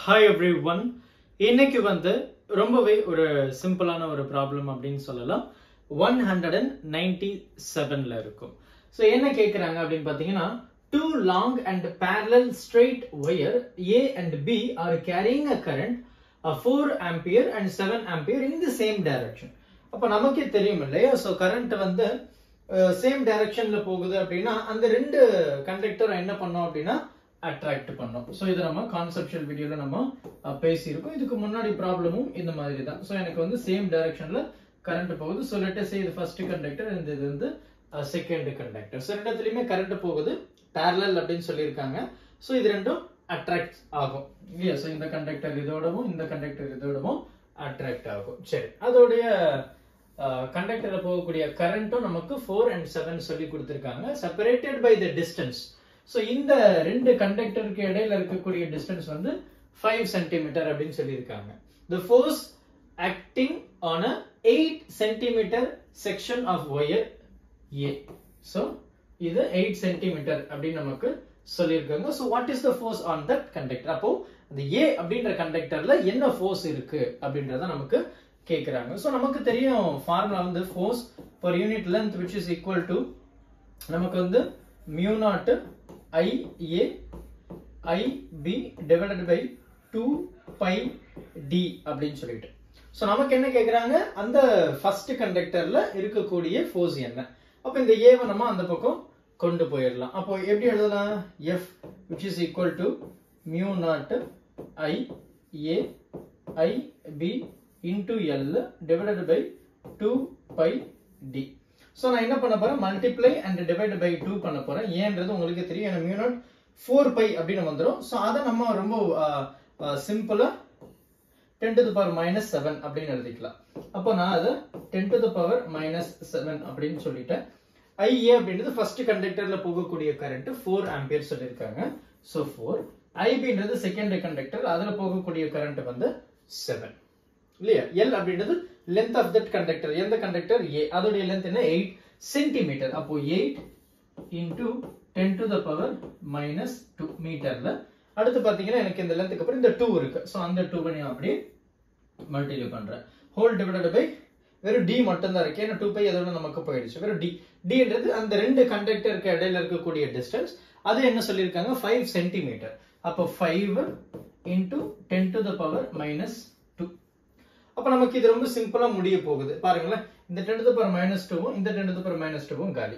Hi every one இன்னைக்கு வந்து ரொம்பவே ஒரு சிம்பிளான ஒரு ப்ராப்ளம் அப்படின்னு சொல்லலாம் ஒன் ஹண்ட்ரட் அண்ட் நைன்டி செவன்ல இருக்கும் ஸோ என்ன கேட்குறாங்க அப்படின்னு பார்த்தீங்கன்னா two long and parallel straight wire A and B are carrying a current of 4 ampere and 7 ampere in the same direction. அப்போ நமக்கே தெரியும் இல்லையா ஸோ கரண்ட் வந்து சேம் டைரக்ஷன்ல போகுது அப்படின்னா அந்த ரெண்டு கண்டக்டர் என்ன பண்ணோம் அப்படின்னா அட்ராக்ட் பண்ணோம் ஸோ இதை நம்ம கான்செப்ஷுவல் வீடியோல நம்ம அஹ், பேசியிருக்கோம் இதுக்கு முன்னாடி ப்ராப்ளமும் இந்த மாதிரி தான் ஸோ எனக்கு வந்து சேம் டைரக்ஷன்ல கரண்ட் போகுது ஸோ லெட் சே இது ஃபர்ஸ்ட் கண்டக்டர் இந்த இது வந்து செகண்ட் கண்டக்டர் ஸோ ரெண்டுத்துலயுமே கரண்ட் போகுது parallel அப்படின்னு சொல்லியிருக்காங்க ஸோ இது ரெண்டும் அட்ராக்ட் ஆகும் இல்லையா ஸோ இந்த கண்டக்டர் இதோடவும் இந்த கண்டக்டர் இதோடவும் அட்ராக்ட் ஆகும் சரி அதோடைய கண்டக்டர்ல போகக்கூடிய கரண்ட்டும் நமக்கு ஃபோர் அண்ட் செவன் சொல்லி கொடுத்துருக்காங்க separated by the distance so இந்த ரெண்டு கண்டக்டருக்கு இடையில இருக்கக்கூடிய டிஸ்டன்ஸ் வந்து ஃபைவ் சென்டிமீட்டர் அப்படின்னு சொல்லியிருக்காங்க the force acting on a eight centimeter section of wire A so இது எயிட் சென்டிமீட்டர் அப்படின்னு நமக்கு சொல்லியிருக்காங்க so what is the force on that conductor அப்போ அந்த ஏ அப்படின்ற கண்டக்டர்ல என்ன ஃபோர்ஸ் இருக்கு அப்படின்றத நமக்கு கேட்குறாங்க ஸோ நமக்கு தெரியும் ஃபார்முலா வந்து force per unit length which is equal to நமக்கு வந்து mu naught I A I B divided by two by D அப்படின்னு சொல்லிட்டு ஸோ நமக்கு என்ன கேட்குறாங்க அந்த ஃபர்ஸ்ட் கண்டக்டர்ல இருக்கக்கூடிய ஃபோர்ஸ் என்ன அப்போ இந்த ஏவை நம்ம அந்த பக்கம் கொண்டு போயிடலாம் அப்போ எப்படி எழுதலாம் F which is equal to mu naught I A I B into L divided by two by D so நான் என்ன பண்ண போறேன் multiply and divide by two பண்ண போறேன் ஏன்றது உங்களுக்கு தெரியும் எனக்கு மியூ நாட் ஃபோர் பை அப்படின்னு வந்துடும் ஸோ அதை நம்ம ரொம்ப சிம்பிளா ten to power minus seven அப்படின்னு எழுதிக்கலாம் அப்போ நான் அதை ten to power minus seven அப்படின்னு சொல்லிட்டேன் ஐஏ அப்படின்றது ஃபர்ஸ்ட் கண்டக்டர்ல போகக்கூடிய கரண்ட் ஃபோர் ஆம்பியர் சொல்லியிருக்காங்க ஸோ ஃபோர் ஐபின்றது செகண்ட் கண்டக்டர் அதுல போகக்கூடிய கரண்ட் வந்து செவன் இல்லையா எல் அப்படின்றது லென்த் ஆஃப் தட் கண்டக்டர் எந்த கண்டக்டர் ஏ அதோடைய லென்த் என்ன எயிட் சென்டிமீட்டர் அப்போ eight into ten to the power minus two மீட்டர்ல அடுத்து பாத்தீங்கன்னா எனக்கு இந்த லென்த்துக்கு அப்புறம் இந்த டூ இருக்கு ஸோ அந்த டூ பண்ணி அப்படியே மல்டிப்ளை பண்றேன் ஹோல் டிவைடட் பை வெறும் டி மட்டும் தான் இருக்கு ஏன்னா டூ பை அதோட நமக்கு போயிடுச்சு வெறும் டி டின்றது அந்த ரெண்டு கண்டக்டருக்கு இடையில இருக்கக்கூடிய டிஸ்டன்ஸ் அது என்ன சொல்லியிருக்காங்க ஃபைவ் சென்டிமீட்டர் அப்போ five into ten to the power minus two அப்ப நமக்கு இது ரொம்ப சிம்பிளா முடிய போகுது பாருங்களேன் இந்த டென் டு பவர் மைனஸ் டூவும் இந்த டென் டு பவர் மைனஸ் டூவும் காலி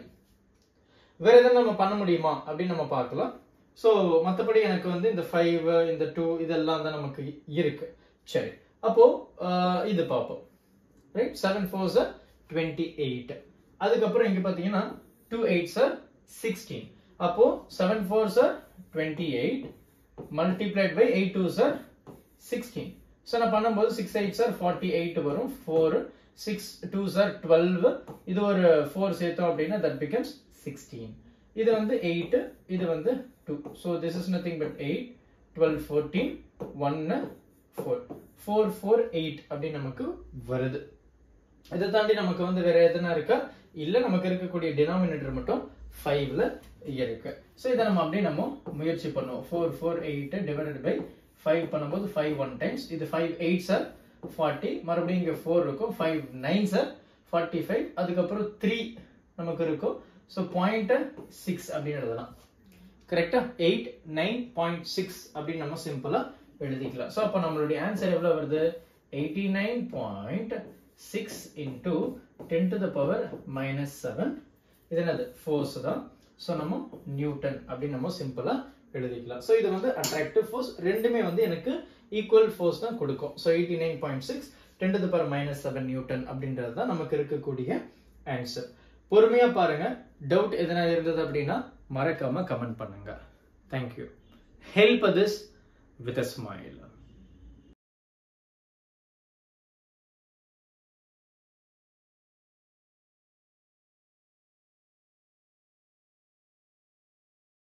வேற எதாவது நம்ம பண்ண முடியுமா அப்படின்னு நம்ம பார்க்கலாம் ஸோ மற்றபடி எனக்கு வந்து இந்த ஃபைவ் இந்த டூ இதெல்லாம் தான் நமக்கு இருக்கு சரி அப்போ ஆஹ், இது பார்ப்போம் right seven four are twenty eight அதுக்கப்புறம் இங்க பாத்தீங்கன்னா டூ எயிட் சார் சிக்ஸ்டீன் அப்போ seven four are twenty eight multiplied by eight two are sixteen so நான் பண்ணும்போது six eight sir forty eight வரும் four six two are twelve இது ஒரு four சேர்த்தோம் அப்படின்னா தட் பிகம்ஸ் சிக்ஸ்டீன் இது வந்து எயிட் இது வந்து two so this is nothing but eight twelve fourteen ஒன்னு ஃபோர் ஃபோர் ஃபோர் எயிட் அப்படின்னு நமக்கு வருது இதை தாண்டி நமக்கு வந்து வேற எதுனா இருக்கா இல்ல நமக்கு இருக்கக்கூடிய டினாமினேட்டர் மட்டும் ஃபைவ்ல இருக்கு ஸோ இதை நம்ம அப்படியே நம்ம முயற்சி பண்ணுவோம் four four eight divided by five பண்ணும்போது ஃபைவ் ஒன் டைம்ஸ் இது ஃபைவ் எயிட் சார் ஃபார்ட்டி மறுபடியும் இங்க ஃபோர் இருக்கும் five nine sir forty five அதுக்கப்புறம் த்ரீ நமக்கு இருக்கும் ஸோ பாயிண்ட் சிக்ஸ் அப்படின்னு எழுதலாம் கரெக்டா எயிட் நைன் பாயிண்ட் சிக்ஸ் அப்படின்னு நம்ம சிம்பிளா எழுதிக்கலாம் ஸோ அப்போ நம்மளுடைய ஆன்சர் எவ்வளவு வருது eighty nine point six into ten to the power minus seven இது என்னது ஃபோர்ஸ் தான் ஸோ நம்ம நியூட்டன் அப்படின்னு நம்ம சிம்பிளா எழுதிக்கலாம் ஸோ இது வந்து அட்ராக்டிவ் ஃபோர்ஸ் ரெண்டுமே வந்து எனக்கு ஈக்குவல் ஃபோர்ஸ் தான் கொடுக்கும் so eighty nine point six ten to the power minus seven newton அப்படின்றது தான் நமக்கு இருக்கக்கூடிய ஆன்சர் பொறுமையா பாருங்க டவுட் எதனா இருந்தது அப்படின்னா மறக்காம கமெண்ட் பண்ணுங்க thank you help this with a smile